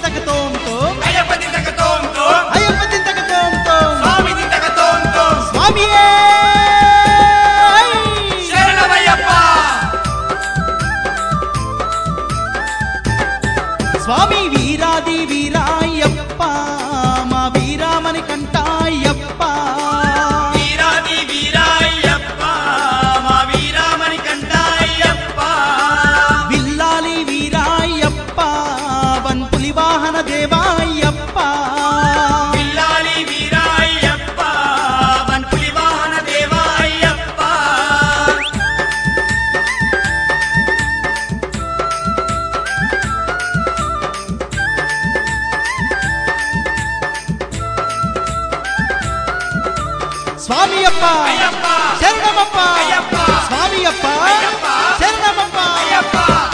దింతక తోం తోం అయ్యప్ప దింతక తోం తోం అయ్యప్ప దింతక తోం తోం స్వామి దింతక తోం తోం స్వామియే శరణమయ్యప్ప స్వామి వీరాది వీరాయప్ప మా వీరామణి కంటాయప్ప వీరాది వీరాయ్యప్ప మా వీరామణి కంటాయ్యప్ప విల్లాలి వీరాయప్ప వన్పులి వాహన దేవాయప్ప పిల్లాలి వీరాయ్యప్ప వన్పులి వాహన దేవాయ్యప్ప స్వామి అప్ప అయ్యప్ప శరణమప్ప అయ్యప్ప. స్వామి అప్ప అయ్యప్ప. శరణమప్ప అయ్యప్ప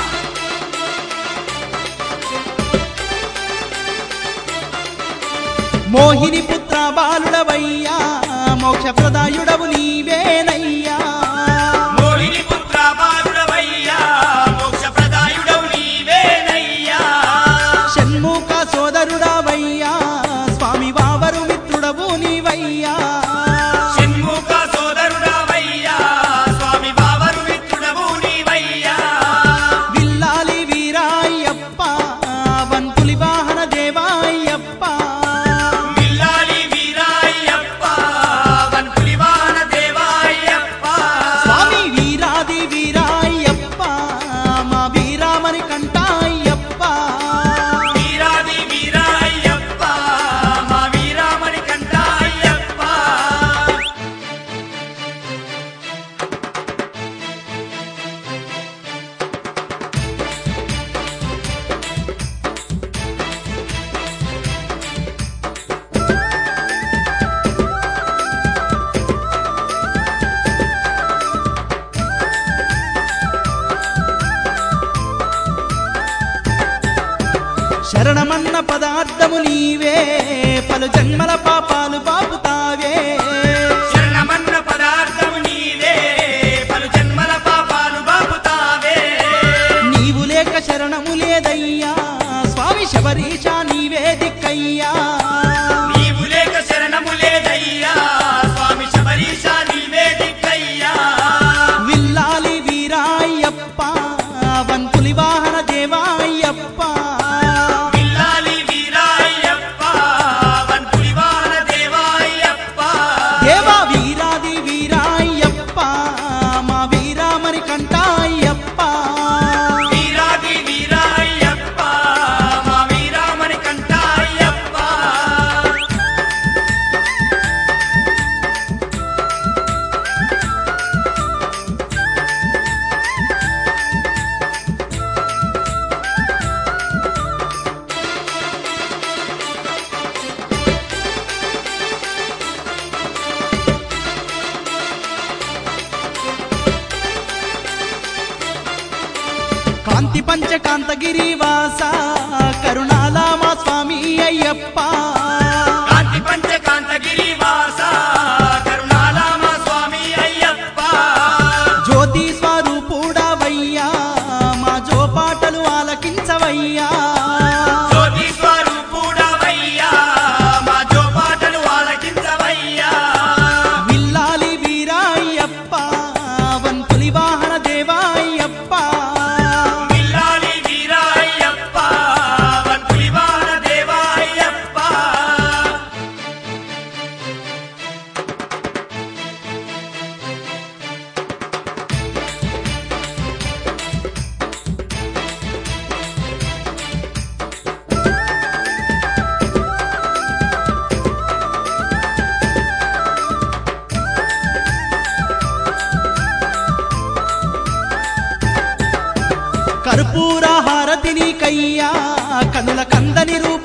మోహిని పుత్ర బాలుడవయ్యా మోక్ష ప్రదాయుడవు నీవేనయ్యా మోహిని పుత్ర బాలుడవయ్యా మోక్ష ప్రదాయుడవు నీవేనయ్యా షణ్ముఖ సోదరుడవయ్యా స్వామి వావరు మిత్రుడవు నీవయ్యా షణ్ముఖ సోదరుడవయ్యా స్వామి బావరు మిత్రుడవు నీవయ్యా విల్లాలి వీరాయప్ప వన్పులి వాహన దేవాయప్ప మిల్లాలి వీరాయ్యప్ప వన్పులి వాహన దేవాయ్యప్ప స్వామి వీరాది వీరాయప్ప మా వీరామణి కంటాయప్ప వీరాది వీరాయ్యప్ప మా వీరామణి కంటాయ్యప్ప శరణమన్న పదార్థము నీవే పలు జన్మల పాపాలు బాపుతావే శరణమన్న పదార్థము నీవే పలు జన్మల పాపాలు బాపుతావే నీవు లేక శరణము లేదయ్యా స్వామి శబరీష నీవే దిక్కయ్యా నీవు లేక శరణము లేదయ్యా స్వామి శబరీష నీవే దిక్కయ్యా విల్లాలి వీరాయప్ప వన్పులి వాహన దేవాయప్ప పిల్లాలి వీరాయ్యప్ప వన్పులి వాహన దేవాయ్యప్ప దేవా వీరాది వీరాయప్ప మా వీరామణి కంటాయప్ప వీరాది వీరాయ్యప్ప మా వీరామణి కంటాయ్యప్ప కాంతి పంచకాంతగిరి వాస కరుణాల మా స్వామి అయ్యప్ప కాంతి పంచకాంతగిరి వాస కరుణాల మా స్వామి అయ్యప్ప జ్యోతి స్వరూపుడవయ్యా మా జోపాటలు ఆలకించవయ్యా జ్యోతి స్వరూపుడవయ్యా మా జోపాటలు ఆలకించవయ్యా విల్లాలి వీరాయప్ప వన్పులి వాహన దేవాయప్ప పిల్లాలి వీరాయ్యప్ప వన్పులి వాహన దేవాయ్యప్ప కర్పూర హారతిని కయ్యా కనుల కందని రూప